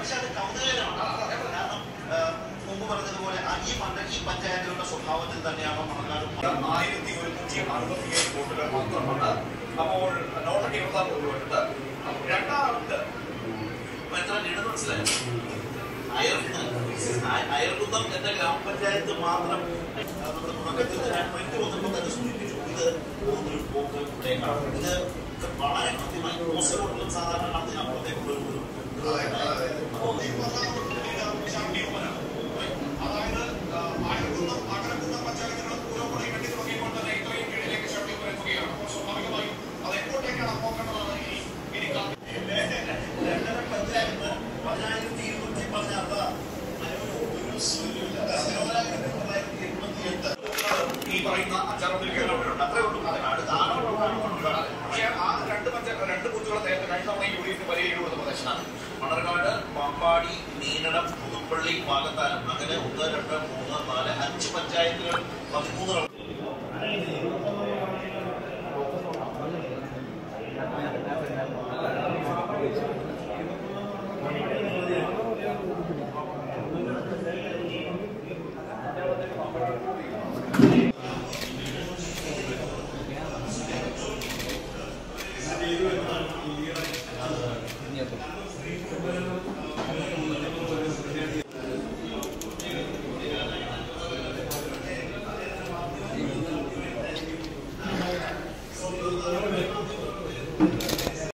പക്ഷെ അത് കൗതുകകരമാണ് കാരണം ആ, മുമ്പ് പറഞ്ഞതുപോലെ ആ ഈ മണ്ഡ ഈ പഞ്ചായത്തുകളുടെ സ്വഭാവത്തിൽ തന്നെയാണോ മണക്കാടും ആയിരത്തി ഒരുന്നൂറ്റി അറുപത്തിയേഴ് വോട്ടുകൾ മാത്രമുണ്ട് അപ്പോൾ നോട്ടൊക്കെ ഇരുപത്താറ് വോട്ടുകളുണ്ട് രണ്ടാമത് എത്ര ലീഡ് മനസ്സിലായി അയർകുന്നം അയ- അയർകുന്നം എന്ന ഗ്രാമപഞ്ചായത്ത് മാത്രം ആ, നമ്മുടെ തുടക്കത്തിൽ ട്വന്റി വന്നപ്പോൾ തന്നെ സൂചിപ്പിച്ചു ഇത് പോകുന്നൊരു പോക്ക് ഇവിടേക്കാണ് ഇത് വളരെ കൃത്യമായി പോസ്റ്ററുകളിലും സാധാരണ നടത്തി അപ്പുറത്തേക്കുള്ള ഒരു അപ്പോൾ ഈ പറഞ്ഞ നിരൂപണം അതായത് ആയിരക്കുന്നം അകലക്കുന്നം പഞ്ചായത്തുകളും പുരോഗതി കെട്ടി തുടങ്ങിയപ്പോൾ തന്നെ ഇത്രയും കീഴിലേക്ക് ശക്തിപുരം എത്തുകയാണ് അപ്പോൾ സ്വാഭാവികമായും അത് എങ്ങോട്ടേക്കാണ് പോകേണ്ടതാണ് ഇനി ഇനി കാ- രണ്ടര പഞ്ചായത്ത് പതിനായിരത്തി ഇരുന്നൂറ്റി പതിനാറ് ഒരു സൂര്യമില്ല പതിനോരായിരത്തി തൊള്ളായിരത്തി എൺപത്തിയെട്ട് ഈ പറയുന്ന അഞ്ചാറൊന്നിൽ കേരളത്തിലുണ്ട് അത്രേ ഉള്ളൂ അത് ധാരാളം പക്ഷേ ആ രണ്ട് പഞ്ച രണ്ട് ബൂത്തുകൾ നേരത്തെ കഴിഞ്ഞ തവണ യു ഡി എഫിന് വലിയ കൊടുത്ത പ്രദേശമാണ് മണർകാട് പാമ്പാടി മീനടം പുതുപ്പള്ളി പാലത്താനം അങ്ങനെ ഒന്ന് രണ്ട് മൂന്ന് നാല് അഞ്ച് പഞ്ചായത്തുകൾ പതിമൂന്ന്